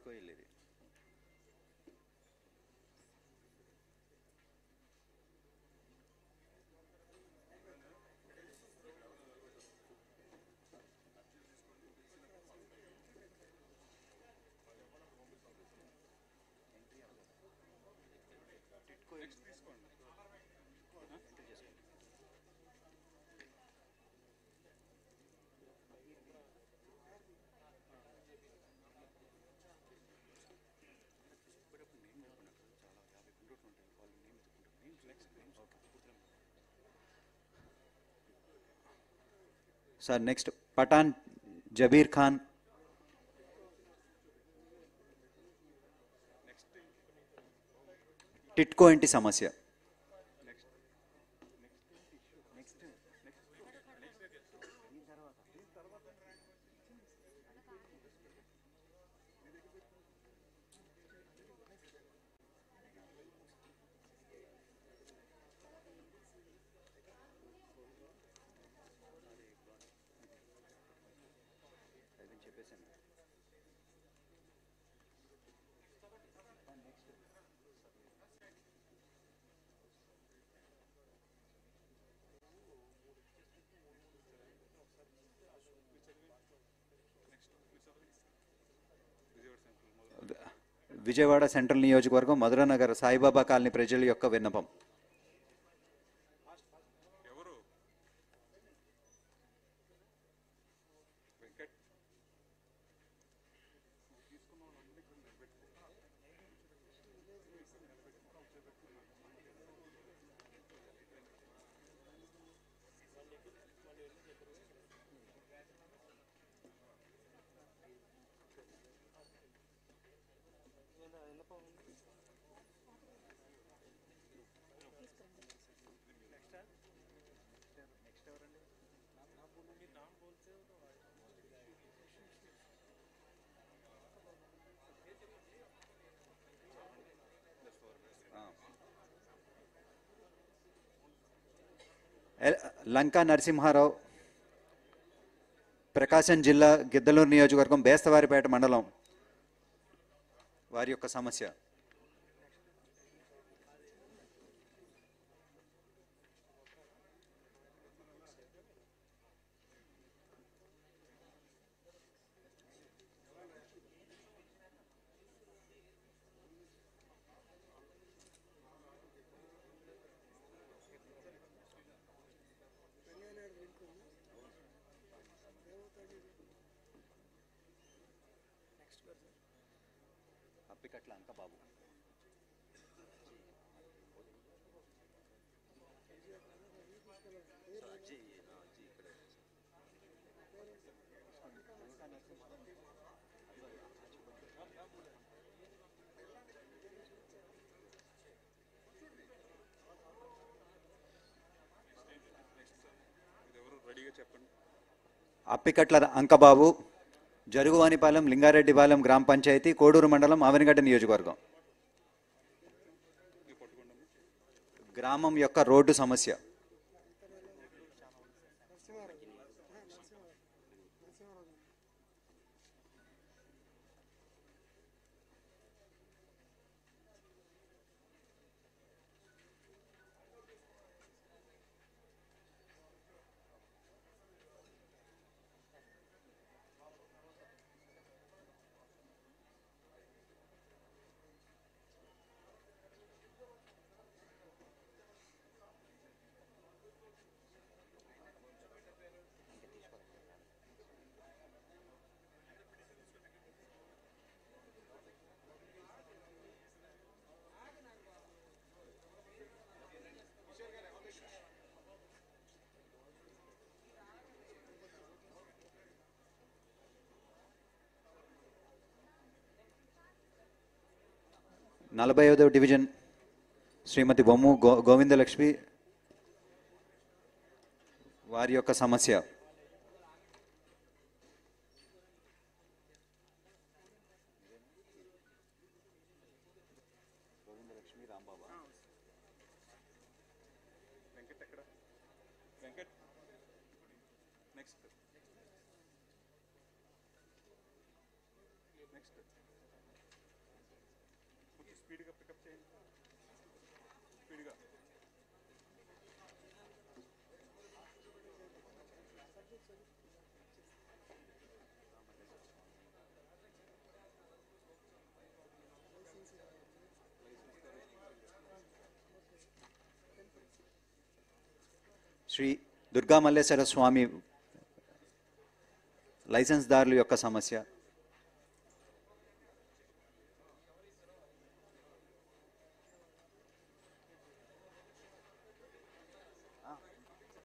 టిట్కో ఇల్లు ఇది టిట్కో ఇల్లు. ఎంట్రీ చేసుకోండి. సార్ నెక్స్ట్ పఠాన్ జబీర్ ఖాన్ టిట్కో ఇంటి సమస్య విజయవాడ సెంట్రల్ నియోజకవర్గం మధురానగర్ సాయిబాబా కాలనీ ప్రజల యొక్క విన్నపం ఎవరు వెంకట్ ఎల్- లంకా నరసింహారావు ప్రకాశం జిల్లా గిద్దలూరు నియోజకవర్గం బేస్తవారిపేట మండలం వారి యొక్క సమస్య అప్పికట్ల అంకబాబు ఇది ఎవరు రెడీగా చెప్పండి అప్పికట్ల అంకబాబు జరుగువానిపాలెం లింగారెడ్డిపాలెం గ్రామ పంచాయతీ కోడూరు మండలం ఆవెనగడ్డ నియోజకవర్గం ఇది పట్టుకోండి గ్రామం యొక్క రోడ్డు సమస్య నలభై ఐదవ డివిజన్ శ్రీమతి బొమ్ము గో గోవిందలక్ష్మి వారి యొక్క సమస్య వెంకట్ ఎక్కడ వెంకట్ నెక్స్ట్ నెక్స్ట్ స్పీడ్గా పికప్ చేయండి స్పీడ్గా శ్రీ దుర్గా మల్లేశ్వర స్వామి లైసెన్స్దారుల యొక్క సమస్య